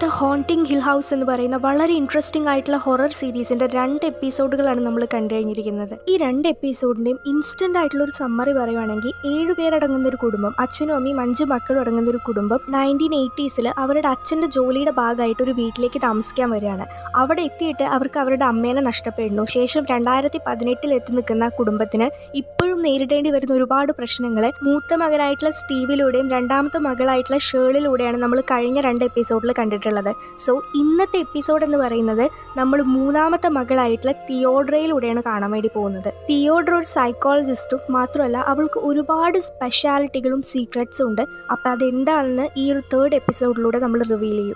the haunting hill house എന്ന് പറയുന്ന വളരെ ഇൻട്രസ്റ്റിംഗ് ആയിട്ടുള്ള ഹൊറർ സീരീസിന്റെ രണ്ട് എപ്പിസോഡുകളാണ് നമ്മൾ കണ്ടു കഴിഞ്ഞിരിക്കുന്നത് ഈ രണ്ട് എപ്പിസോഡിന്റെയും ഇൻസ്റ്റന്റ് ആയിട്ടുള്ള ഒരു സമ്മറി പറയുവാണെങ്കിൽ ഏഴ് പേരടങ്ങുന്ന ഒരു കുടുംബം അച്ഛനും അമ്മയും അഞ്ച് മക്കളും അടങ്ങുന്ന ഒരു കുടുംബം നയൻറ്റീൻ എയ്റ്റീസിൽ അവരുടെ അച്ഛൻ്റെ ജോലിയുടെ ഭാഗമായിട്ട് ഒരു വീട്ടിലേക്ക് താമസിക്കാൻ വരികയാണ് അവിടെ എത്തിയിട്ട് അവർക്ക് അവരുടെ അമ്മേനെ നഷ്ടപ്പെടുന്നു ശേഷം രണ്ടായിരത്തി പതിനെട്ടിൽ എത്തി നിൽക്കുന്ന ആ കുടുംബത്തിന് ഇപ്പോഴും നേരിടേണ്ടി വരുന്ന ഒരുപാട് പ്രശ്നങ്ങൾ മൂത്ത മകനായിട്ടുള്ള സ്റ്റീവിലൂടെയും രണ്ടാമത്തെ മകളായിട്ടുള്ള ഷേളിലൂടെയാണ് നമ്മൾ കഴിഞ്ഞ രണ്ട് എപ്പിസോഡിൽ കണ്ടിട്ടുള്ളത് സോ ഇന്നത്തെ എപ്പിസോഡ് എന്ന് പറയുന്നത് നമ്മൾ മൂന്നാമത്തെ മകളായിട്ടുള്ള തിയോഡ്രയിലൂടെയാണ് കാണാൻ വേണ്ടി പോകുന്നത് തിയോഡ്ര ഒരു സൈക്കോളജിസ്റ്റും മാത്രമല്ല അവൾക്ക് ഒരുപാട് സ്പെഷ്യാലിറ്റികളും സീക്രട്സും ഉണ്ട് അപ്പോൾ അതെന്താണെന്ന് ഈ ഒരു തേർഡ് എപ്പിസോഡിലൂടെ നമ്മൾ റിവീൽ ചെയ്യും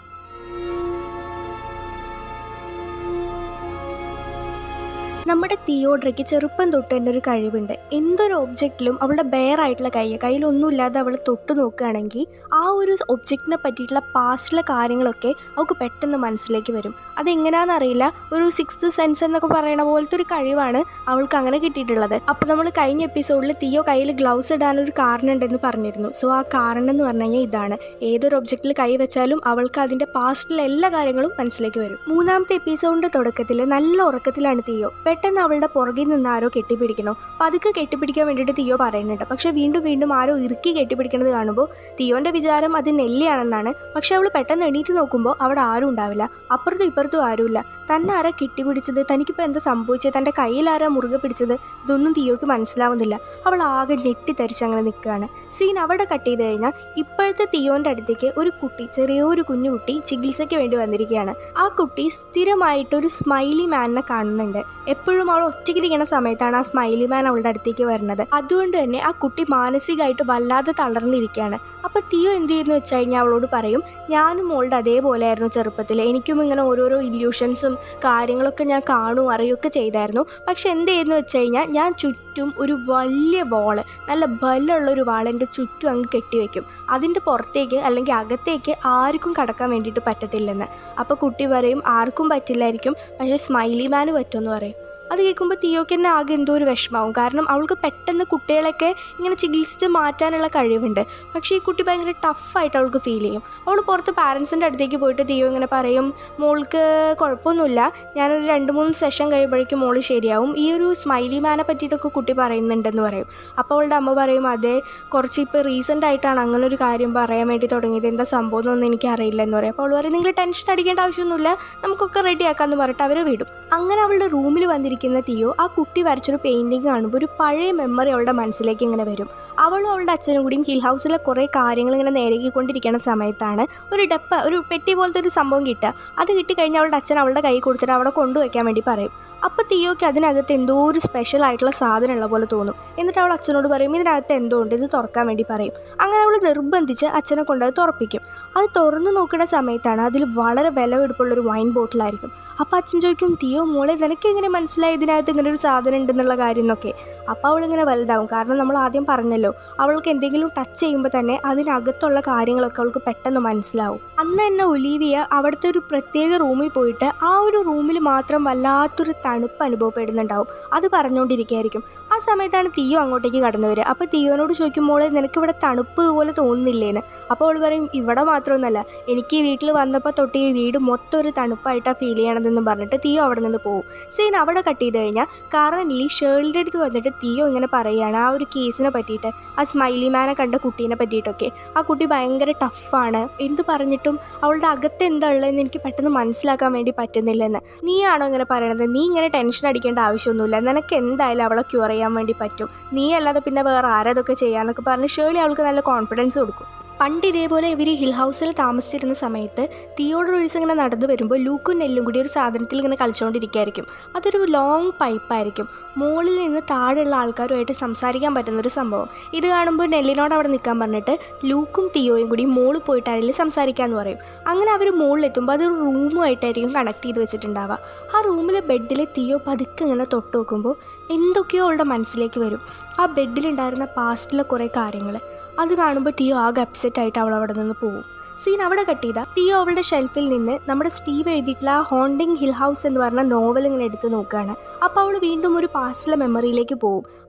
നമ്മുടെ തിയോഡ്രയ്ക്ക് ചെറുപ്പം തൊട്ട് തന്നെ ഒരു കഴിവുണ്ട് എന്തൊരു ഒബ്ജക്റ്റിലും അവളുടെ ബെയർ ആയിട്ടുള്ള കൈ കയ്യിലൊന്നുമില്ലാതെ അവൾ തൊട്ട് നോക്കുകയാണെങ്കിൽ ആ ഒരു ഒബ്ജക്റ്റിനെ പറ്റിയിട്ടുള്ള പാസ്റ്റിലെ കാര്യങ്ങളൊക്കെ അവൾക്ക് പെട്ടെന്ന് മനസ്സിലേക്ക് വരും അതെങ്ങനെയാണെന്ന് അറിയില്ല ഒരു സിക്സ്ത് സെൻസ് എന്നൊക്കെ പറയുന്ന പോലത്തെ ഒരു കഴിവാണ് അവൾക്ക് അങ്ങനെ കിട്ടിയിട്ടുള്ളത് അപ്പോൾ നമ്മൾ കഴിഞ്ഞ എപ്പിസോഡിൽ തിയോ കയ്യിൽ ഗ്ലൗസ് ഇടാനൊരു കാരണം ഉണ്ടെന്ന് പറഞ്ഞിരുന്നു സോ ആ കാരണം എന്ന് പറഞ്ഞു കഴിഞ്ഞാൽ ഇതാണ് ഏതൊരു ഒബ്ജക്റ്റിൽ കൈ വെച്ചാലും അവൾക്ക് അതിൻ്റെ പാസ്റ്റിലെ എല്ലാ കാര്യങ്ങളും മനസ്സിലേക്ക് വരും മൂന്നാമത്തെ എപ്പിസോഡിൻ്റെ തുടക്കത്തിൽ നല്ല ഉറക്കത്തിലാണ് തിയോ പെട്ടെന്ന് അവളുടെ പുറകിൽ നിന്ന് ആരോ കെട്ടിപ്പിടിക്കണോ പതുക്കെ കെട്ടിപ്പിടിക്കാൻ വേണ്ടിയിട്ട് തിയോ പറയുന്നുണ്ട് പക്ഷേ വീണ്ടും വീണ്ടും ആരോ ഇറുക്കി കെട്ടിപ്പിടിക്കുന്നത് കാണുമ്പോൾ തിയോൻ്റെ വിചാരം അത് നെല്ലിയാണെന്നാണ് പക്ഷെ അവൾ പെട്ടെന്ന് എണീറ്റ് നോക്കുമ്പോൾ അവിടെ ആരും ഉണ്ടാവില്ല അപ്പുറത്തും ഇപ്പുറത്തും ആരുമില്ല തന്നെ ആരാ കെട്ടിപ്പിടിച്ചത് തനിക്കിപ്പോൾ എന്താ സംഭവിച്ചത് തൻ്റെ കയ്യിൽ ആരാ മുറുകെ പിടിച്ചത് ഇതൊന്നും തിയോക്ക് മനസ്സിലാവുന്നില്ല അവൾ ആകെ ഞെട്ടിത്തരിച്ച് അങ്ങനെ നിൽക്കുകയാണ് സീൻ അവിടെ കട്ട് ചെയ്ത് കഴിഞ്ഞാൽ ഇപ്പോഴത്തെ തിയോൻ്റെ അടുത്തേക്ക് ഒരു കുട്ടി ചെറിയൊരു കുഞ്ഞു കുട്ടി ചികിത്സയ്ക്ക് വേണ്ടി വന്നിരിക്കുകയാണ് ആ കുട്ടി സ്ഥിരമായിട്ടൊരു സ്മൈലി മാനിനെ കാണുന്നുണ്ട് എപ്പോഴും അവൾ ഒറ്റയ്ക്കിരിക്കുന്ന സമയത്താണ് ആ സ്മൈലി മാൻ അവളുടെ അടുത്തേക്ക് വരുന്നത് അതുകൊണ്ട് തന്നെ ആ കുട്ടി മാനസികമായിട്ട് വല്ലാതെ തളർന്നിരിക്കുകയാണ് അപ്പോൾ തിയോ എന്ത് ചെയ്യുന്നു വെച്ച് കഴിഞ്ഞാൽ അവളോട് പറയും ഞാനും മോളുടെ അതേപോലെയായിരുന്നു ചെറുപ്പത്തിൽ എനിക്കും ഇങ്ങനെ ഓരോരോ ഇല്യൂഷൻസും കാര്യങ്ങളൊക്കെ ഞാൻ കാണും അറിയുകയൊക്കെ ചെയ്തായിരുന്നു പക്ഷെ എന്ത് ചെയ്യുന്നു വെച്ച് കഴിഞ്ഞാൽ ഞാൻ ചുറ്റും ഒരു വലിയ വാള് നല്ല ബലമുള്ള ഒരു വാൾ എൻ്റെ ചുറ്റും അങ്ങ് കെട്ടിവെക്കും അതിൻ്റെ പുറത്തേക്ക് അല്ലെങ്കിൽ അകത്തേക്ക് ആർക്കും കടക്കാൻ വേണ്ടിയിട്ട് പറ്റത്തില്ലെന്ന് അപ്പോൾ കുട്ടി പറയും ആർക്കും പറ്റില്ലായിരിക്കും പക്ഷേ സ്മൈലി മാന് പറ്റുമെന്ന് പറയും അത് കേൾക്കുമ്പോൾ തിയോക്ക് തന്നെ ആകെ എന്തോ ഒരു വിഷമാവും കാരണം അവൾക്ക് പെട്ടെന്ന് കുട്ടികളെയൊക്കെ ഇങ്ങനെ ചികിത്സിച്ച് മാറ്റാനുള്ള കഴിവുണ്ട് പക്ഷേ ഈ കുട്ടി ഭയങ്കര ടഫായിട്ട് അവൾക്ക് ഫീൽ ചെയ്യും അവൾ പുറത്ത് പാരൻസിൻ്റെ അടുത്തേക്ക് പോയിട്ട് തിയോ ഇങ്ങനെ പറയും മോൾക്ക് കുഴപ്പമൊന്നുമില്ല ഞാനൊരു രണ്ട് മൂന്ന് സെഷൻ കഴിയുമ്പോഴേക്കും മോൾ ശരിയാവും ഈ ഒരു സ്മൈലി മാനെ പറ്റിയിട്ടൊക്കെ കുട്ടി പറയുന്നുണ്ടെന്ന് പറയും അപ്പോൾ അവളുടെ അമ്മ പറയും അതെ കുറച്ച് ഇപ്പോൾ റീസെൻ്റ് ആയിട്ടാണ് അങ്ങനെ ഒരു കാര്യം പറയാൻ വേണ്ടി തുടങ്ങിയത് എന്താ സംഭവം എന്നൊന്നും എനിക്ക് അറിയില്ല എന്ന് പറയും അപ്പോൾ അവൾ പറയും നിങ്ങൾ ടെൻഷൻ അടിക്കേണ്ട ആവശ്യമൊന്നുമില്ല നമുക്കൊക്കെ റെഡി ആക്കാമെന്ന് പറഞ്ഞിട്ട് അവരെ വിടും അങ്ങനെ അവളുടെ റൂമിൽ വന്നിരിക്കുന്ന തിയോ ആ കുട്ടി വരച്ചൊരു പെയിൻറ്റിങ് കാണുമ്പോൾ ഒരു പഴയ മെമ്മറി അവളുടെ മനസ്സിലേക്ക് ഇങ്ങനെ വരും അവളും അവളുടെ അച്ഛനും കൂടിയും ഹിൽ ഹൗസിലെ കുറേ കാര്യങ്ങൾ ഇങ്ങനെ നേരെക്കൊണ്ടിരിക്കുന്ന സമയത്താണ് ഒരു ഡെപ്പ ഒരു പെട്ടി പോലത്തെ ഒരു സംഭവം കിട്ടുക അത് കിട്ടിക്കഴിഞ്ഞാൽ അവളുടെ അച്ഛൻ അവളുടെ കൈ കൊടുത്തിട്ട് അവിടെ കൊണ്ടുവയ്ക്കാൻ വേണ്ടി പറയും അപ്പോൾ തിയോക്ക് അതിനകത്ത് എന്തോ ഒരു സ്പെഷ്യൽ ആയിട്ടുള്ള സാധനം ഉള്ള പോലെ തോന്നും എന്നിട്ട് അവൾ അച്ഛനോട് പറയും ഇതിനകത്ത് എന്തോ ഉണ്ട് ഇത് തുറക്കാൻ വേണ്ടി പറയും അങ്ങനെ അവൾ നിർബന്ധിച്ച് അച്ഛനെ കൊണ്ട് അത് തുറപ്പിക്കും അത് തുറന്നു നോക്കുന്ന സമയത്താണ് അതിൽ വളരെ വിലവെടുപ്പുള്ളൊരു വൈൻ ബോട്ടിലായിരിക്കും അപ്പോൾ അച്ഛൻ ചോദിക്കും തിയോ മോളെ നിനക്ക് എങ്ങനെ മനസ്സിലായി ഇതിനകത്ത് ഇങ്ങനെ ഒരു സാധനം ഉണ്ടെന്നുള്ള കാര്യം എന്നൊക്കെ അപ്പോൾ അവളിങ്ങനെ വലുതാവും കാരണം നമ്മൾ ആദ്യം പറഞ്ഞല്ലോ അവൾക്ക് എന്തെങ്കിലും ടച്ച് ചെയ്യുമ്പോൾ തന്നെ അതിനകത്തുള്ള കാര്യങ്ങളൊക്കെ അവൾക്ക് പെട്ടെന്ന് മനസ്സിലാവും അന്ന് തന്നെ ഒലീവിയ അവിടുത്തെ ഒരു പ്രത്യേക റൂമിൽ പോയിട്ട് ആ ഒരു റൂമിൽ മാത്രം വല്ലാത്തൊരു തണുപ്പ് അനുഭവപ്പെടുന്നുണ്ടാവും അത് പറഞ്ഞുകൊണ്ടിരിക്കുകയായിരിക്കും ആ സമയത്താണ് തിയോ അങ്ങോട്ടേക്ക് കടന്നു വരിക അപ്പോൾ തിയോനോട് ചോദിക്കും മോളെ നിനക്ക് ഇവിടെ തണുപ്പ് പോലെ തോന്നുന്നില്ലേന്ന് അപ്പോൾ അവൾ പറയും ഇവിടെ മാത്രമൊന്നുമല്ല എനിക്ക് ഈ വീട്ടിൽ വന്നപ്പോൾ തൊട്ട് ഈ വീട് മൊത്തം ഒരു തണുപ്പായിട്ടാണ് ഫീൽ ചെയ്യണതെന്ന് പറഞ്ഞിട്ട് തിയോ അവിടെ നിന്ന് പോകും സീൻ അവിടെ കട്ട് ചെയ്ത് കഴിഞ്ഞാൽ കറൻലി ഷേളിൻ്റെ അടുത്ത് വന്നിട്ട് തിയോ ഇങ്ങനെ പറയുകയാണ് ആ ഒരു കേസിനെ പറ്റിയിട്ട് ആ സ്മൈലി മാനെ കണ്ട കുട്ടീനെ പറ്റിയിട്ടൊക്കെ ആ കുട്ടി ഭയങ്കര ടഫാണ് എന്ത് പറഞ്ഞിട്ടും അവളുടെ അകത്ത് എന്താ ഉള്ളതെന്ന് എനിക്ക് പെട്ടെന്ന് മനസ്സിലാക്കാൻ വേണ്ടി പറ്റുന്നില്ലെന്ന് നീയാണോ ഇങ്ങനെ പറയണത് നീ ഇങ്ങനെ ടെൻഷൻ അടിക്കേണ്ട ആവശ്യമൊന്നുമില്ല നിനക്ക് എന്തായാലും അവളെ ക്യൂർ ചെയ്യാൻ വേണ്ടി പറ്റും നീ അല്ലാതെ പിന്നെ വേറെ ആരതൊക്കെ ചെയ്യാന്നൊക്കെ പറഞ്ഞ് ഷേളി അവൾക്ക് നല്ല കോൺഫിഡൻസ് കൊടുക്കും പണ്ട് ഇതേപോലെ ഇവർ ഹിൽ ഹൗസിൽ താമസിച്ചിരുന്ന സമയത്ത് തിയോടെ ഒരു ദിവസം ഇങ്ങനെ നടന്നു വരുമ്പോൾ ലൂക്കും നെല്ലും കൂടി ഒരു സാധനത്തിൽ ഇങ്ങനെ കളിച്ചുകൊണ്ടിരിക്കുകയായിരിക്കും അതൊരു ലോങ് പൈപ്പായിരിക്കും മുകളിൽ നിന്ന് താഴെയുള്ള ആൾക്കാരുമായിട്ട് സംസാരിക്കാൻ പറ്റുന്ന ഒരു സംഭവം ഇത് കാണുമ്പോൾ നെല്ലിനോട് അവിടെ നിൽക്കാൻ പറഞ്ഞിട്ട് ലൂക്കും തിയോയും കൂടി മുകളിൽ പോയിട്ട് അതിൽ സംസാരിക്കാമെന്ന് പറയും അങ്ങനെ അവർ മുകളിലെത്തുമ്പോൾ അത് റൂമുമായിട്ടായിരിക്കും കണക്ട് ചെയ്ത് വെച്ചിട്ടുണ്ടാവുക ആ റൂമിലെ ബെഡിൽ തിയോ പതുക്കെ ഇങ്ങനെ തൊട്ട് നോക്കുമ്പോൾ എന്തൊക്കെയോ അവളുടെ മനസ്സിലേക്ക് വരും ആ ബെഡിലുണ്ടായിരുന്ന പാസ്റ്റിലെ കുറേ കാര്യങ്ങൾ അത് കാണുമ്പോൾ തിയോ ആകെ അപ്സെറ്റ് ആയിട്ട് അവൾ അവിടെ നിന്ന് പോകും സീൻ അവിടെ കട്ട് ചെയ്ത തിയോ അവളുടെ ഷെൽഫിൽ നിന്ന് നമ്മുടെ സ്റ്റീവ് എഴുതിയിട്ടുള്ള ആ ഹോണ്ടിങ് ഹിൽ ഹൗസ് എന്ന് പറഞ്ഞ നോവൽ ഇങ്ങനെ എടുത്ത് നോക്കുകയാണ് അപ്പോൾ അവൾ വീണ്ടും ഒരു പാസ്റ്റിലെ മെമ്മറിയിലേക്ക് പോകും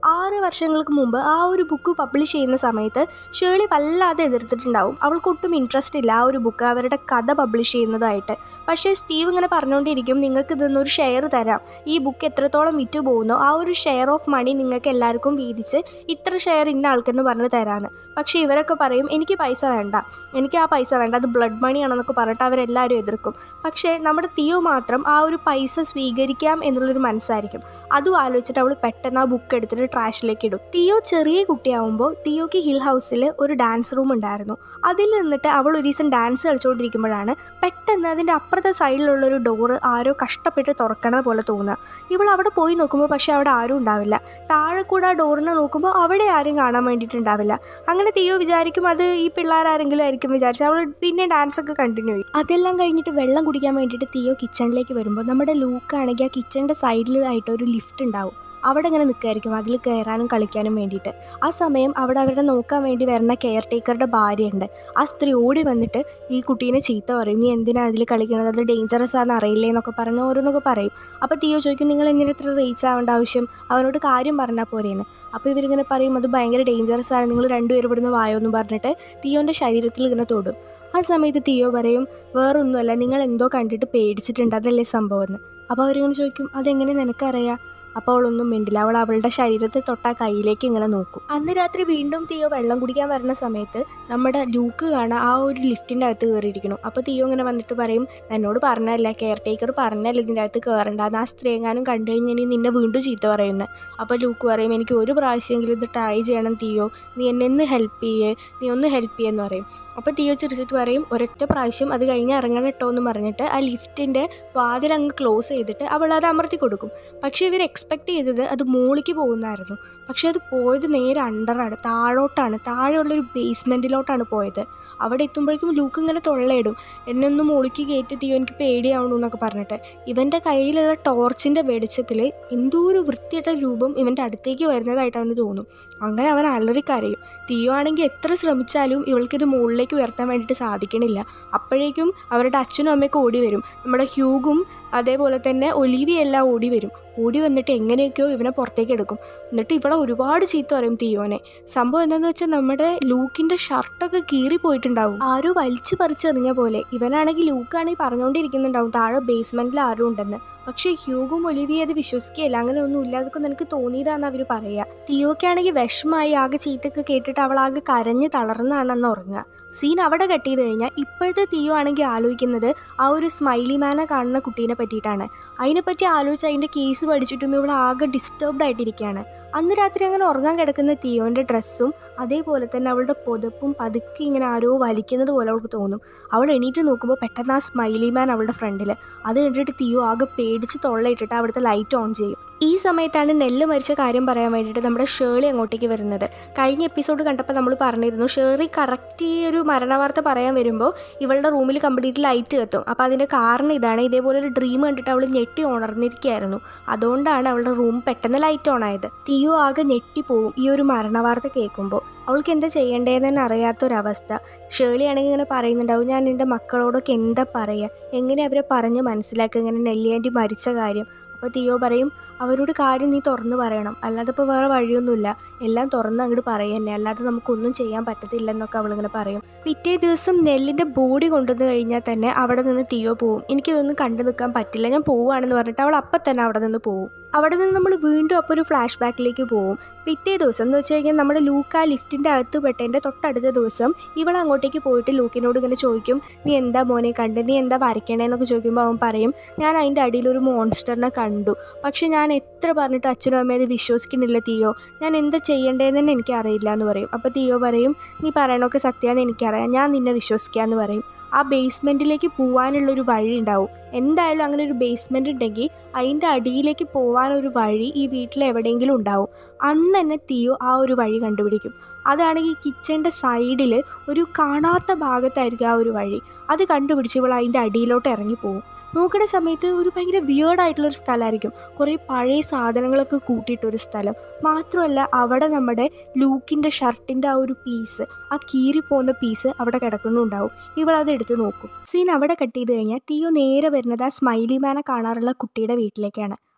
ആറ് വർഷങ്ങൾക്ക് മുമ്പ് ആ ഒരു ബുക്ക് പബ്ലിഷ് ചെയ്യുന്ന സമയത്ത് ഷേർലി വല്ലാതെ എതിർത്തിട്ടുണ്ടാവും അവൾക്കൊട്ടും ഇൻട്രസ്റ്റ് ഇല്ല ആ ഒരു ബുക്ക് അവരുടെ കഥ പബ്ലിഷ് ചെയ്യുന്നതായിട്ട് പക്ഷേ സ്റ്റീവ് ഇങ്ങനെ പറഞ്ഞുകൊണ്ടിരിക്കും നിങ്ങൾക്ക് ഇതൊന്നൊരു ഷെയർ തരാം ഈ ബുക്ക് എത്രത്തോളം വിറ്റ് പോകുന്നോ ആ ഒരു ഷെയർ ഓഫ് മണി നിങ്ങൾക്ക് എല്ലാവർക്കും വീതിച്ച് ഇത്ര ഷെയർ ഇന്ന ആൾക്കെന്ന് പറഞ്ഞ് തരാമെന്ന് പക്ഷേ ഇവരൊക്കെ പറയും എനിക്ക് പൈസ വേണ്ട എനിക്ക് ആ പൈസ വേണ്ട അത് ബ്ലഡ് മണിയാണെന്നൊക്കെ പറഞ്ഞിട്ട് അവരെല്ലാവരും എതിർക്കും പക്ഷേ നമ്മുടെ തിയോ മാത്രം ആ ഒരു പൈസ സ്വീകരിക്കാം എന്നുള്ളൊരു മനസ്സായിരിക്കും അതും ആലോചിച്ചിട്ട് അവൾ പെട്ടെന്ന് ആ ബുക്ക് എടുത്തിട്ട് ട്രാഷിലേക്ക് ഇടും തിയോ ചെറിയ കുട്ടിയാവുമ്പോൾ തിയോക്ക് ഹിൽ ഹൗസിൽ ഒരു ഡാൻസ് റൂം ഉണ്ടായിരുന്നു അതിൽ നിന്നിട്ട് അവൾ ഒരു ദിവസം ഡാൻസ് കളിച്ചുകൊണ്ടിരിക്കുമ്പോഴാണ് പെട്ടെന്ന് അതിൻ്റെ അപ്പുറത്തെ സൈഡിലുള്ള ഒരു ഡോറ് ആരോ കഷ്ടപ്പെട്ട് തുറക്കണത് പോലെ തോന്നുക ഇവൾ അവിടെ പോയി നോക്കുമ്പോൾ പക്ഷേ അവിടെ ആരും ഉണ്ടാവില്ല താഴെ കൂടെ ആ ഡോറിനെ നോക്കുമ്പോൾ അവിടെ ആരും കാണാൻ വേണ്ടിയിട്ടുണ്ടാവില്ല അങ്ങനെ തിയോ വിചാരിക്കും അത് ഈ പിള്ളേരാരെങ്കിലും ആയിരിക്കും വിചാരിച്ചു അവൾ പിന്നെ ഡാൻസ് ഒക്കെ കണ്ടിന്യൂ ചെയ്യും അതെല്ലാം കഴിഞ്ഞിട്ട് വെള്ളം കുടിക്കാൻ വേണ്ടിയിട്ട് തിയോ കിച്ചണിലേക്ക് വരുമ്പോൾ നമ്മുടെ ലൂക്കാണെങ്കിൽ ആ കിച്ചണിൻ്റെ സൈഡിലായിട്ട് ഒരു ലിഫ്റ്റ് ഉണ്ടാവും അവിടെ ഇങ്ങനെ നിൽക്കുമായിരിക്കും അതിൽ കയറാനും കളിക്കാനും വേണ്ടിയിട്ട് ആ സമയം അവിടെ അവരുടെ നോക്കാൻ വേണ്ടി വരുന്ന കെയർ ടേക്കറുടെ ഭാര്യയുണ്ട് ആ സ്ത്രീ ഓടി വന്നിട്ട് ഈ കുട്ടീനെ ചീത്ത പറയും നീ എന്തിനാ അതിൽ കളിക്കുന്നത് അത് ഡേഞ്ചറസ് ആണെന്ന് അറിയില്ലേ എന്നൊക്കെ പറഞ്ഞ് ഓരോന്നൊക്കെ പറയും അപ്പോൾ തിയോ ചോദിക്കും നിങ്ങൾ എന്തിനാ ഇത്ര റീച്ച് ആവേണ്ട ആവശ്യം അവനോട് കാര്യം പറഞ്ഞാൽ പോരേന്ന് അപ്പോൾ ഇവരിങ്ങനെ പറയും അത് ഭയങ്കര ഡേഞ്ചറസ് ആണ് നിങ്ങൾ രണ്ടുപേരും ഇവിടുന്ന് വായോ എന്ന് പറഞ്ഞിട്ട് തിയോൻ്റെ ശരീരത്തിൽ ഇങ്ങനെ തൊടും ആ സമയത്ത് തിയോ പറയും വേറൊന്നുമല്ല നിങ്ങൾ എന്തോ കണ്ടിട്ട് പേടിച്ചിട്ടുണ്ട് അതല്ലേ സംഭവം എന്ന് അപ്പോൾ അവരിങ്ങനെ ചോദിക്കും അതെങ്ങനെ നിനക്കറിയാം അപ്പോൾ അവളൊന്നും മിണ്ടില്ല അവൾ അവളുടെ ശരീരത്തെ തൊട്ടാ കയ്യിലേക്ക് ഇങ്ങനെ നോക്കും അന്ന് രാത്രി വീണ്ടും തിയോ വെള്ളം കുടിക്കാൻ വരുന്ന സമയത്ത് നമ്മുടെ ലൂക്ക് കാണാൻ ആ ഒരു ലിഫ്റ്റിൻ്റെ അകത്ത് കയറിയിരിക്കണം അപ്പോൾ തിയോ ഇങ്ങനെ വന്നിട്ട് പറയും എന്നോട് പറഞ്ഞല്ല കെയർ ടേക്കർ പറഞ്ഞല്ല ഇതിൻ്റെ അകത്ത് കയറണ്ട അത് ആ സ്ത്രീ എങ്ങാനും കണ്ടു കഴിഞ്ഞാൽ നിന്നെ വീണ്ടും ചീത്ത പറയുന്നത് അപ്പോൾ ലൂക്ക് പറയും എനിക്ക് ഒരു പ്രാവശ്യമെങ്കിലും ഇത് ട്രൈ ചെയ്യണം തിയോ നീ എന്നെ ഒന്ന് ഹെൽപ്പ് ചെയ്യേ നീ ഒന്ന് ഹെൽപ്പ് ചെയ്യുമെന്ന് പറയും അപ്പോൾ തിയോ ചിരിച്ചിട്ട് പറയും ഒരൊറ്റ പ്രാവശ്യം അത് കഴിഞ്ഞ് ഇറങ്ങണം കേട്ടോ എന്ന് പറഞ്ഞിട്ട് ആ ലിഫ്റ്റിൻ്റെ വാതിൽ അങ്ങ് ക്ലോസ് ചെയ്തിട്ട് അവൾ അത് അമർത്തി കൊടുക്കും പക്ഷേ ഇവർ എക്സ്പെക്ട് ചെയ്തത് അത് മുകളിലേക്ക് പോകുന്നതായിരുന്നു പക്ഷേ അത് പോയത് നേരെ അണ്ടറാണ് താഴോട്ടാണ് താഴെയുള്ളൊരു ബേസ്മെൻറ്റിലോട്ടാണ് പോയത് അവിടെ എത്തുമ്പോഴേക്കും ലൂക്ക് ഇങ്ങനെ തൊള്ളയിടും എന്നെ ഒന്ന് മുകളിലേക്ക് കയറ്റി തീയോ എനിക്ക് പേടിയാവണു എന്നൊക്കെ പറഞ്ഞിട്ട് ഇവൻ്റെ കയ്യിലുള്ള ടോർച്ചിൻ്റെ വെളിച്ചത്തിൽ എന്തോ ഒരു വൃത്തിയായിട്ട രൂപം ഇവൻ്റെ അടുത്തേക്ക് വരുന്നതായിട്ട് അവന് തോന്നും അങ്ങനെ അവൻ അലറി കരയും തീയോ ആണെങ്കിൽ എത്ര ശ്രമിച്ചാലും ഇവൾക്കിത് മുകളിലേക്ക് ഉയർത്താൻ വേണ്ടിയിട്ട് സാധിക്കണില്ല അപ്പോഴേക്കും അവരുടെ അച്ഛനും അമ്മയൊക്കെ ഓടി വരും നമ്മുടെ ഹ്യൂഗും അതേപോലെ തന്നെ ഒലീവിയ എല്ലാം ഓടി വരും ഓടി വന്നിട്ട് എങ്ങനെയൊക്കെയോ ഇവനെ പുറത്തേക്ക് എടുക്കും എന്നിട്ട് ഇവളെ ഒരുപാട് ചീത്ത പറയും തീയോനെ സംഭവം എന്താണെന്ന് വെച്ചാൽ നമ്മുടെ ലൂക്കിൻ്റെ ഷർട്ടൊക്കെ കീറി പോയിട്ടുണ്ടാവും ആരോ വലിച്ചു പറിച്ചെറിഞ്ഞ പോലെ ഇവനാണെങ്കിൽ ലൂക്കാണെങ്കിൽ പറഞ്ഞുകൊണ്ടിരിക്കുന്നുണ്ടാവും താഴെ ബേസ്മെൻറ്റിൽ ആരും ഉണ്ടെന്ന് പക്ഷേ ഹ്യൂഗും ഒലിവിയെ അത് വിശ്വസിക്കുകയില്ല അങ്ങനെ ഒന്നും ഇല്ല അതൊക്കെ നിനക്ക് തോന്നിയതാന്ന് അവർ പറയുക തിയോക്കാണെങ്കിൽ വിഷമായി ആകെ ചീത്തൊക്കെ കേട്ടിട്ട് അവൾ ആകെ കരഞ്ഞ് തളർന്നാണ് അന്ന് ഉറങ്ങുക സീൻ അവിടെ കട്ട് ചെയ്ത് കഴിഞ്ഞാൽ ഇപ്പോഴത്തെ തിയോ ആണെങ്കിൽ ആലോചിക്കുന്നത് ആ ഒരു സ്മൈലി മാനെ കാണുന്ന കുട്ടീനെ പറ്റിയിട്ടാണ് അതിനെപ്പറ്റി ആലോചിച്ച് അതിൻ്റെ കേസ് പഠിച്ചിട്ടും ഇവിടെ ആകെ ഡിസ്റ്റർബ്ഡ് ആയിട്ടിരിക്കുകയാണ് അന്ന് രാത്രി അങ്ങനെ ഉറങ്ങാൻ കിടക്കുന്ന തിയോൻ്റെ ഡ്രസ്സും അതേപോലെ തന്നെ അവളുടെ പുതപ്പും പതുക്കെ ഇങ്ങനെ ആരോ വലിക്കുന്നത് പോലെ അവൾക്ക് തോന്നും അവൾ എണീറ്റ് നോക്കുമ്പോൾ പെട്ടെന്ന് ആ സ്മൈലി മാൻ അവളുടെ ഫ്രണ്ടിൽ അത് കണ്ടിട്ട് തിയോ ആകെ പേടിച്ച് തൊള്ളയിട്ടിട്ട് അവിടുത്തെ ലൈറ്റ് ഓൺ ചെയ്യും ഈ സമയത്താണ് നെല്ല് മരിച്ച കാര്യം പറയാൻ വേണ്ടിയിട്ട് നമ്മുടെ ഷേളി അങ്ങോട്ടേക്ക് വരുന്നത് കഴിഞ്ഞ എപ്പിസോഡ് കണ്ടപ്പോൾ നമ്മൾ പറഞ്ഞിരുന്നു ഷേറി കറക്റ്റ് ഈ ഒരു മരണവാർത്ത പറയാൻ വരുമ്പോൾ ഇവളുടെ റൂമിൽ കംപ്ലീറ്റ് ലൈറ്റ് കത്തും അപ്പോൾ അതിൻ്റെ കാരണം ഇതാണ് ഇതേപോലെ ഒരു ഡ്രീം കണ്ടിട്ട് അവൾ ഞെട്ടി ഉണർന്നിരിക്കുകയായിരുന്നു അതുകൊണ്ടാണ് അവളുടെ റൂം പെട്ടെന്ന് ലൈറ്റ് ഓൺ ആയത് തിയോ ആകെ ഞെട്ടിപ്പോവും ഈ ഒരു മരണവാർത്ത കേൾക്കുമ്പോൾ അവൾക്ക് എന്താ ചെയ്യേണ്ടതെന്ന് തന്നെ അറിയാത്തൊരവസ്ഥ ഷേളി ആണെങ്കിൽ ഇങ്ങനെ പറയുന്നുണ്ടാവും ഞാൻ എൻ്റെ മക്കളോടൊക്കെ എന്താ പറയുക എങ്ങനെ അവരെ പറഞ്ഞ് മനസ്സിലാക്കുക ഇങ്ങനെ നെല്ലിയാൻറ്റി മരിച്ച കാര്യം അപ്പോൾ തിയോ പറയും അവരോട് കാര്യം നീ തുറന്ന് പറയണം അല്ലാതെ ഇപ്പോൾ വേറെ വഴിയൊന്നുമില്ല എല്ലാം തുറന്ന് അങ്ങോട്ട് പറയുക അല്ലാതെ നമുക്കൊന്നും ചെയ്യാൻ പറ്റത്തില്ല എന്നൊക്കെ അവളിങ്ങനെ പറയും പിറ്റേ ദിവസം നെല്ലിൻ്റെ ബോഡി കൊണ്ടുവന്ന് കഴിഞ്ഞാൽ തന്നെ അവിടെ നിന്ന് തിയോ പോവും എനിക്കിതൊന്നും കണ്ടു നിൽക്കാൻ പറ്റില്ല ഞാൻ പോവുകയാണെന്ന് പറഞ്ഞിട്ട് അവൾ അപ്പം തന്നെ അവിടെ നിന്ന് പോവും അവിടെ നിന്ന് നമ്മൾ വീണ്ടും അപ്പോൾ ഒരു ഫ്ലാഷ് ബാക്കിലേക്ക് പോവും പിറ്റേ ദിവസം എന്ന് വെച്ച് കഴിഞ്ഞാൽ നമ്മുടെ ലൂക്ക് ആ ലിഫ്റ്റിൻ്റെ അകത്ത് പെട്ടതിൻ്റെ തൊട്ടടുത്ത ദിവസം ഇവൾ അങ്ങോട്ടേക്ക് പോയിട്ട് ലൂക്കിനോട് ഇങ്ങനെ ചോദിക്കും നീ എന്താ മോനെ കണ്ട് നീ എന്താ വരയ്ക്കണേന്നൊക്കെ ചോദിക്കുമ്പോൾ അവൻ പറയും ഞാൻ അതിൻ്റെ അടിയിൽ ഒരു മോൺസ്റ്ററിനെ കണ്ടു പക്ഷേ ഞാൻ എത്ര പറഞ്ഞിട്ട് അച്ഛനും അമ്മയും അത് വിശ്വസിക്കുന്നില്ല തീയോ ഞാൻ എന്താ ചെയ്യേണ്ടതെന്ന് തന്നെ എനിക്കറിയില്ല എന്ന് പറയും അപ്പോൾ തീയോ പറയും നീ പറയണമൊക്കെ സത്യമാണെന്ന് എനിക്കറിയാം ഞാൻ നിന്നെ വിശ്വസിക്കാമെന്ന് പറയും ആ ബേസ്മെൻറ്റിലേക്ക് പോകാനുള്ളൊരു വഴി ഉണ്ടാവും എന്തായാലും അങ്ങനെ ഒരു ബേസ്മെൻറ്റ് ഉണ്ടെങ്കിൽ അതിൻ്റെ അടിയിലേക്ക് പോകാനൊരു വഴി ഈ വീട്ടിൽ എവിടെയെങ്കിലും ഉണ്ടാവും അന്ന് തന്നെ തീയോ ആ ഒരു വഴി കണ്ടുപിടിക്കും അതാണെങ്കിൽ കിച്ചണിൻ്റെ സൈഡിൽ ഒരു കാണാത്ത ഭാഗത്തായിരിക്കും ആ ഒരു വഴി അത് കണ്ടുപിടിച്ച് ഇവൾ അതിൻ്റെ അടിയിലോട്ട് ഇറങ്ങിപ്പോവും നോക്കുന്ന സമയത്ത് ഒരു ഭയങ്കര വിയേർഡായിട്ടുള്ളൊരു സ്ഥലമായിരിക്കും കുറേ പഴയ സാധനങ്ങളൊക്കെ കൂട്ടിയിട്ടൊരു സ്ഥലം മാത്രമല്ല അവിടെ നമ്മുടെ ലൂക്കിൻ്റെ ഷർട്ടിൻ്റെ ആ ഒരു പീസ് ആ കീറിപ്പോകുന്ന പീസ് അവിടെ കിടക്കുന്നുണ്ടാവും ഇവൾ അത് എടുത്ത് നോക്കും സീൻ അവിടെ കട്ട് ചെയ്ത് കഴിഞ്ഞാൽ തീയോ നേരെ വരുന്നത് ആ സ്മൈലി മാനെ കാണാറുള്ള കുട്ടിയുടെ വീട്ടിലേക്കാണ്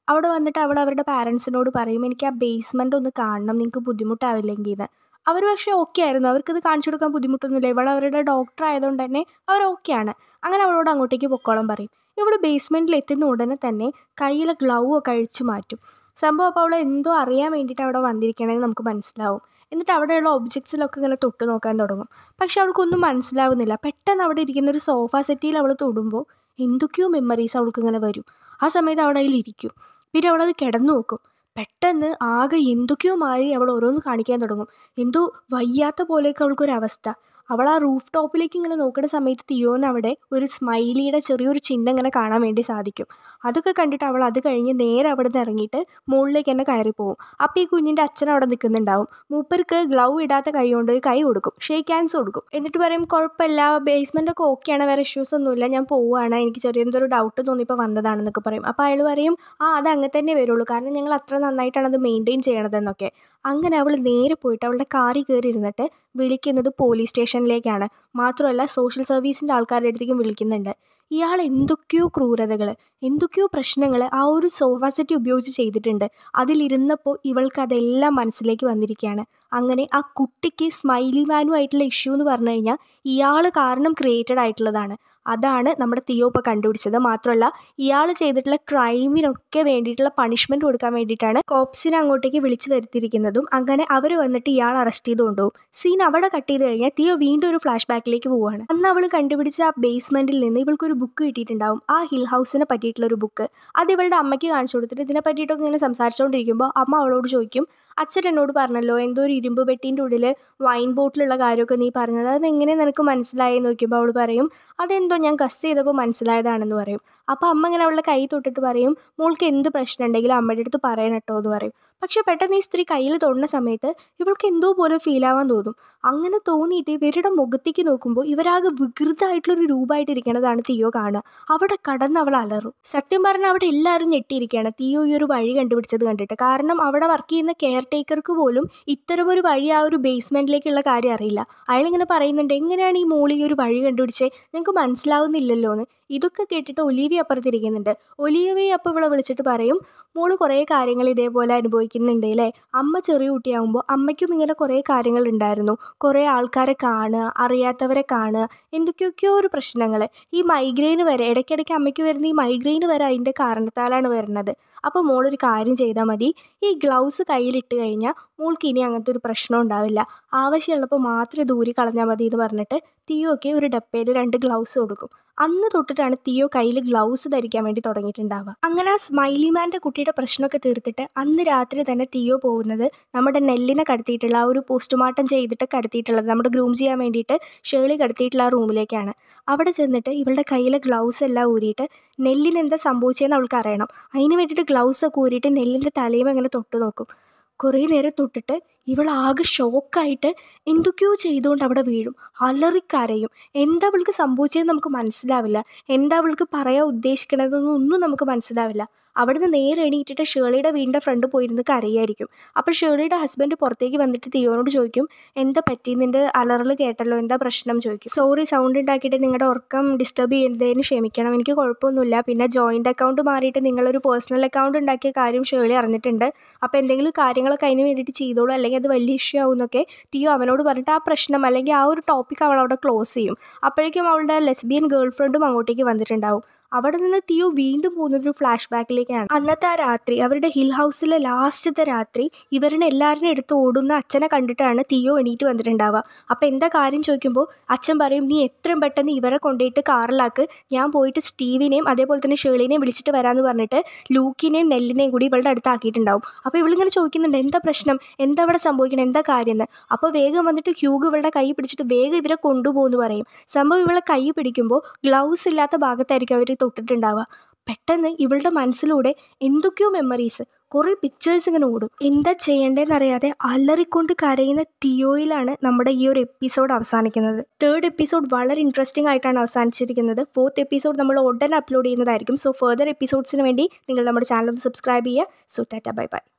അവിടെ വന്നിട്ട് അവൾ അവരുടെ പാരൻസിനോട് പറയും എനിക്ക് ആ ബേസ്മെൻ്റ് ഒന്ന് കാണണം നിങ്ങൾക്ക് ബുദ്ധിമുട്ടാവില്ലെങ്കിൽ എന്ന് അവർ പക്ഷേ ഓക്കെ ആയിരുന്നു അവർക്കിത് കാണിച്ചു കൊടുക്കാൻ ബുദ്ധിമുട്ടൊന്നുമില്ല ഇവൾ അവരുടെ ഡോക്ടർ ആയതുകൊണ്ട് തന്നെ അവർ ഓക്കെയാണ് അങ്ങനെ അവളോട് അങ്ങോട്ടേക്ക് പൊക്കോളം പറയും ഇവിടെ ബേസ്മെൻറ്റിൽ എത്തുന്ന ഉടനെ തന്നെ കയ്യിലെ ഗ്ലൗ ഒക്കെ അഴിച്ചു മാറ്റും സംഭവം അപ്പോൾ അവൾ എന്തോ അറിയാൻ വേണ്ടിയിട്ട് അവിടെ വന്നിരിക്കണമെന്ന് നമുക്ക് മനസ്സിലാവും എന്നിട്ട് അവിടെയുള്ള ഒബ്ജക്ട്സിലൊക്കെ ഇങ്ങനെ തൊട്ട് നോക്കാൻ തുടങ്ങും പക്ഷെ അവൾക്കൊന്നും മനസ്സിലാവുന്നില്ല പെട്ടെന്ന് അവിടെ ഇരിക്കുന്ന ഒരു സോഫ സെറ്റിയിൽ അവൾ തൊടുമ്പോൾ എന്തൊക്കെയോ മെമ്മറീസ് അവൾക്ക് ഇങ്ങനെ വരും ആ സമയത്ത് അവിടെ അതിൽ ഇരിക്കും പിന്നെ അവളത് കിടന്നു നോക്കും പെട്ടെന്ന് ആകെ എന്തൊക്കെയോ മാറി അവൾ ഓരോന്ന് കാണിക്കാൻ തുടങ്ങും എന്തോ വയ്യാത്ത പോലെയൊക്കെ അവൾക്കൊരവസ്ഥ അവൾ ആ റൂഫ് ടോപ്പിലേക്ക് ഇങ്ങനെ നോക്കുന്ന സമയത്ത് തിയോന് അവിടെ ഒരു സ്മൈലിയുടെ ചെറിയൊരു ചിഹ്നം ഇങ്ങനെ കാണാൻ വേണ്ടി സാധിക്കും അതൊക്കെ കണ്ടിട്ട് അവൾ അത് കഴിഞ്ഞ് നേരെ അവിടെ നിന്ന് ഇറങ്ങിയിട്ട് മുകളിലേക്ക് തന്നെ കയറി പോകും അപ്പോൾ ഈ കുഞ്ഞിൻ്റെ അച്ഛൻ അവിടെ നിൽക്കുന്നുണ്ടാവും മൂപ്പർക്ക് ഗ്ലൗ ഇടാത്ത കൈ കൊണ്ട് ഒരു കൈ കൊടുക്കും ഷേക്ക് ഹാൻഡ്സ് കൊടുക്കും എന്നിട്ട് പറയും കുഴപ്പമില്ല ബേസ്മെൻ്റ് ഒക്കെ ഓക്കെയാണ് വേറെ ഇഷ്യൂസ് ഒന്നുമില്ല ഞാൻ പോവുകയാണ് എനിക്ക് ചെറിയ എന്തോ ഒരു ഡൗട്ട് തോന്നിയപ്പോൾ വന്നതാണെന്നൊക്കെ പറയും അപ്പോൾ അയാൾ പറയും ആ അത് അങ്ങനെ തന്നെ വരുള്ളൂ കാരണം ഞങ്ങൾ അത്ര നന്നായിട്ടാണ് അത് മെയിൻറ്റെയിൻ ചെയ്യണതെന്നൊക്കെ അങ്ങനെ അവൾ നേരെ പോയിട്ട് അവളുടെ കാറിൽ കയറി ഇരുന്നിട്ട് വിളിക്കുന്നത് പോലീസ് സ്റ്റേഷനിലേക്കാണ് മാത്രമല്ല സോഷ്യൽ സർവീസിൻ്റെ ആൾക്കാരുടെ അടുത്തേക്കും വിളിക്കുന്നുണ്ട് ഇയാൾ എന്തൊക്കെയോ ക്രൂരതകൾ എന്തൊക്കെയോ പ്രശ്നങ്ങൾ ആ ഒരു സോഫ സെറ്റ് ഉപയോഗിച്ച് ചെയ്തിട്ടുണ്ട് അതിലിരുന്നപ്പോൾ ഇവൾക്ക് അതെല്ലാം മനസ്സിലേക്ക് വന്നിരിക്കുകയാണ് അങ്ങനെ ആ കുട്ടിക്ക് സ്മൈലി മാനുമായിട്ടുള്ള ഇഷ്യൂ എന്ന് പറഞ്ഞു കഴിഞ്ഞാൽ ഇയാൾ കാരണം ക്രിയേറ്റഡ് ആയിട്ടുള്ളതാണ് അതാണ് നമ്മുടെ തിയോ ഇപ്പോൾ കണ്ടുപിടിച്ചത് മാത്രമല്ല ഇയാൾ ചെയ്തിട്ടുള്ള ക്രൈമിനൊക്കെ വേണ്ടിയിട്ടുള്ള പണിഷ്മെൻറ്റ് കൊടുക്കാൻ വേണ്ടിയിട്ടാണ് കോപ്സിനെ അങ്ങോട്ടേക്ക് വിളിച്ചു വരുത്തിയിരിക്കുന്നതും അങ്ങനെ അവർ വന്നിട്ട് ഇയാൾ അറസ്റ്റ് ചെയ്ത് കൊണ്ടുപോകും സീൻ അവിടെ കട്ട് ചെയ്ത് കഴിഞ്ഞാൽ തിയോ വീണ്ടും ഒരു ഫ്ലാഷ് ബാക്കിലേക്ക് പോവുകയാണ് അന്ന് അവൾ കണ്ടുപിടിച്ച ആ ബേസ്മെൻറ്റിൽ നിന്ന് ഇവൾക്കൊരു ബുക്ക് കിട്ടിയിട്ടുണ്ടാവും ആ ഹിൽ ഹൗസിനെ പറ്റിയിട്ടുള്ള ഒരു ബുക്ക് അത് ഇവളുടെ അമ്മയ്ക്ക് കാണിച്ചു കൊടുത്തിട്ട് ഇതിനെ പറ്റിയിട്ടൊക്കെ ഇങ്ങനെ സംസാരിച്ചുകൊണ്ടിരിക്കുമ്പോൾ അമ്മ അവളോട് ചോദിക്കും അച്ഛൻ എന്നോട് പറഞ്ഞല്ലോ എന്തോ ഒരു ഇരുമ്പ് പെട്ടീൻ്റെ ഉള്ളിൽ വൈൻ ബോട്ടിലുള്ള കാര്യമൊക്കെ നീ പറഞ്ഞത് അതെങ്ങനെ നിനക്ക് മനസ്സിലായി നോക്കിയപ്പോൾ അവൾ പറയും അതെന്തോ ഞാൻ കസ് ചെയ്തപ്പോൾ മനസ്സിലായതാണെന്ന് പറയും അപ്പോൾ അമ്മ ഇങ്ങനെ അവളുടെ കൈ തൊട്ടിട്ട് പറയും മോൾക്ക് എന്ത് പ്രശ്നം ഉണ്ടെങ്കിലും അമ്മയുടെ അടുത്ത് പറയണം കേട്ടോ എന്ന് പറയും പക്ഷേ പെട്ടെന്ന് ഈ സ്ത്രീ കയ്യിൽ തൊടുന്ന സമയത്ത് ഇവൾക്ക് എന്തോ പോലെ ഫീൽ ആവാൻ തോന്നും അങ്ങനെ തോന്നിയിട്ട് ഇവരുടെ മുഖത്തേക്ക് നോക്കുമ്പോൾ ഇവരാകെ വികൃതമായിട്ടുള്ളൊരു രൂപമായിട്ട് ഇരിക്കണതാണ് തിയോ കാണുക അവിടെ കടന്ന് അവൾ അലറും സത്യം പറഞ്ഞാൽ അവിടെ എല്ലാവരും ഞെട്ടിയിരിക്കുകയാണ് തിയോ ഈ ഒരു വഴി കണ്ടുപിടിച്ചത് കണ്ടിട്ട് കാരണം അവിടെ വർക്ക് ചെയ്യുന്ന കെയർ ടേക്കർക്ക് പോലും ഇത്തരമൊരു വഴി ആ ഒരു ബേസ്മെൻറ്റിലേക്കുള്ള കാര്യം അറിയില്ല അയാളിങ്ങനെ പറയുന്നുണ്ട് എങ്ങനെയാണ് ഈ മോളി ഈ ഒരു വഴി കണ്ടുപിടിച്ചേ ഞങ്ങൾക്ക് മനസ്സിലാവുന്നില്ലല്ലോ എന്ന് ഇതൊക്കെ കേട്ടിട്ട് ഒലീവിയ അപ്പുറത്തിരിക്കുന്നുണ്ട് ഒലീവിയ അപ്പോൾ ഇവളെ വിളിച്ചിട്ട് പറയും മോള് കുറേ കാര്യങ്ങൾ ഇതേപോലെ അനുഭവിക്കുന്നുണ്ട് അല്ലേ അമ്മ ചെറിയ കുട്ടിയാകുമ്പോൾ അമ്മയ്ക്കും ഇങ്ങനെ കുറേ കാര്യങ്ങൾ ഉണ്ടായിരുന്നു കുറേ ആൾക്കാരെ കാണുക അറിയാത്തവരെ കാണുക എന്തൊക്കെയൊക്കെയോ ഒരു പ്രശ്നങ്ങൾ ഈ മൈഗ്രെയിൻ വരെ ഇടയ്ക്കിടയ്ക്ക് അമ്മയ്ക്ക് വരുന്ന ഈ മൈഗ്രെയിൻ വരെ അതിൻ്റെ കാരണത്താലാണ് വരുന്നത് അപ്പോൾ മോളൊരു കാര്യം ചെയ്താൽ മതി ഈ ഗ്ലൗസ് കയ്യിലിട്ട് കഴിഞ്ഞാൽ മോൾക്ക് ഇനി അങ്ങനത്തെ ഒരു പ്രശ്നം ഉണ്ടാവില്ല ആവശ്യമുള്ളപ്പോൾ മാത്രമേ ദൂരി കളഞ്ഞാൽ മതി എന്ന് പറഞ്ഞിട്ട് തിയോയ്ക്ക് ഒരു ഡപ്പയിൽ രണ്ട് ഗ്ലൗസ് കൊടുക്കും അന്ന് തൊട്ടിട്ടാണ് തിയോ കയ്യിൽ ഗ്ലൗസ് ധരിക്കാൻ വേണ്ടി തുടങ്ങിയിട്ടുണ്ടാവുക അങ്ങനെ ആ സ്മൈലി മാൻ്റെ കുട്ടിയുടെ പ്രശ്നമൊക്കെ തീർത്തിട്ട് അന്ന് രാത്രി തന്നെ തിയോ പോകുന്നത് നമ്മുടെ നെല്ലിനെ കടത്തിയിട്ടുള്ള ആ ഒരു പോസ്റ്റ്മോർട്ടം ചെയ്തിട്ട് കടത്തിയിട്ടുള്ളത് നമ്മുടെ ഗ്രൂം ചെയ്യാൻ വേണ്ടിയിട്ട് ഷേളി കടത്തിയിട്ടുള്ള ആ റൂമിലേക്കാണ് അവിടെ ചെന്നിട്ട് ഇവളുടെ കയ്യിലെ ഗ്ലൗസ് എല്ലാം ഊരിയിട്ട് നെല്ലിന് എന്താ സംഭവിച്ചതെന്ന് അവൾക്ക് അറിയണം അതിന് വേണ്ടിയിട്ട് ഗ്ലൗസ് ഒക്കെ ഊരിയിട്ട് നെല്ലിൻ്റെ തലയും അങ്ങനെ തൊട്ട് നോക്കും കുറേ നേരം തൊട്ടിട്ട് ഇവളാകെ ഷോക്കായിട്ട് എന്തൊക്കെയോ ചെയ്തുകൊണ്ട് അവിടെ വീഴും അലറിക്കരയും എന്താ അവൾക്ക് സംഭവിച്ചതെന്ന് നമുക്ക് മനസ്സിലാവില്ല എന്താ അവൾക്ക് പറയാൻ ഉദ്ദേശിക്കണതെന്നൊന്നും ഒന്നും നമുക്ക് മനസ്സിലാവില്ല അവിടുന്ന് നേരെ എണീറ്റിട്ട് ഷേളിയുടെ വീടിൻ്റെ ഫ്രണ്ട് പോയിരുന്ന് കരയായിരിക്കും അപ്പോൾ ഷേളിയുടെ ഹസ്ബൻഡ് പുറത്തേക്ക് വന്നിട്ട് തിയോനോട് ചോദിക്കും എന്താ പറ്റി നിൻ്റെ അലറൽ കേട്ടല്ലോ എന്താ പ്രശ്നം ചോദിക്കും സോറി സൗണ്ട് ഉണ്ടാക്കിയിട്ട് നിങ്ങളുടെ ഉറക്കം ഡിസ്റ്റർബ് ചെയ്യുന്നതിന് ക്ഷമിക്കണം എനിക്ക് കുഴപ്പമൊന്നുമില്ല പിന്നെ ജോയിൻ്റ് അക്കൗണ്ട് മാറിയിട്ട് നിങ്ങളൊരു പേഴ്സണൽ അക്കൗണ്ട് ഉണ്ടാക്കിയ കാര്യം ഷേളി അറിഞ്ഞിട്ടുണ്ട് അപ്പോൾ എന്തെങ്കിലും കാര്യങ്ങളൊക്കെ അതിന് വേണ്ടിയിട്ട് ചെയ്തോളൂ അല്ലെങ്കിൽ അത് വലിയ ഇഷ്യൂ ആവും എന്നൊക്കെ തിയോ അവനോട് പറഞ്ഞിട്ട് ആ പ്രശ്നം അല്ലെങ്കിൽ ആ ഒരു ടോപ്പിക് അവൾ അവിടെ ക്ലോസ് ചെയ്യും അപ്പോഴേക്കും അവളുടെ ലെസ്ബിയൻ ഗേൾ ഫ്രണ്ടും അങ്ങോട്ടേക്ക് വന്നിട്ടുണ്ടാവും അവിടെ നിന്ന് തിയോ വീണ്ടും പോകുന്നത് ഒരു ഫ്ലാഷ് ബാക്കിലേക്കാണ് അന്നത്തെ ആ രാത്രി അവരുടെ ഹിൽ ഹൗസിലെ ലാസ്റ്റത്തെ രാത്രി ഇവരുടെ എല്ലാവരും എടുത്ത് ഓടുന്ന അച്ഛനെ കണ്ടിട്ടാണ് തിയോ എണീറ്റ് വന്നിട്ടുണ്ടാവുക അപ്പോൾ എന്താ കാര്യം ചോദിക്കുമ്പോൾ അച്ഛൻ പറയും നീ എത്രയും പെട്ടെന്ന് ഇവരെ കൊണ്ടുപോയിട്ട് കാറിലാക്ക് ഞാൻ പോയിട്ട് സ്റ്റീവിനെയും അതേപോലെ തന്നെ ഷേളിനെയും വിളിച്ചിട്ട് വരാമെന്ന് പറഞ്ഞിട്ട് ലൂക്കിനെയും നെല്ലിനെയും കൂടി ഇവളുടെ അടുത്ത് ആക്കിയിട്ടുണ്ടാവും അപ്പോൾ ഇവളിങ്ങനെ ചോദിക്കുന്നുണ്ട് എന്താ പ്രശ്നം എന്താ അവിടെ സംഭവിക്കണം എന്താ കാര്യം എന്ന് അപ്പോൾ വേഗം വന്നിട്ട് ഹ്യൂഗ് ഇവളുടെ കൈ പിടിച്ചിട്ട് വേഗം ഇവരെ കൊണ്ടുപോകുമെന്ന് പറയും സംഭവം ഇവളെ കൈ പിടിക്കുമ്പോൾ ഗ്ലൗസ് ഇല്ലാത്ത ഭാഗത്തായിരിക്കും അവർ തൊട്ടിട്ടുണ്ടാവുക പെട്ടെന്ന് ഇവളുടെ മനസ്സിലൂടെ എന്തൊക്കെയോ മെമ്മറീസ് കുറേ പിക്ചേഴ്സ് ഇങ്ങനെ ഓടും എന്താ ചെയ്യേണ്ടതെന്ന് അറിയാതെ അലറിക്കൊണ്ട് കരയുന്ന തിയോയിലാണ് നമ്മുടെ ഈ ഒരു എപ്പിസോഡ് അവസാനിക്കുന്നത് തേർഡ് എപ്പിസോഡ് വളരെ ഇൻട്രസ്റ്റിംഗ് ആയിട്ടാണ് അവസാനിച്ചിരിക്കുന്നത് ഫോർത്ത് എപ്പിസോഡ് നമ്മൾ ഉടൻ അപ്ലോഡ് ചെയ്യുന്നതായിരിക്കും സോ ഫെർദർ എപ്പിസോഡ്സിന് വേണ്ടി നിങ്ങൾ നമ്മുടെ ചാനൽ ഒന്ന് സബ്സ്ക്രൈബ് ചെയ്യുക സോ ടാറ്റ ബൈ ബൈ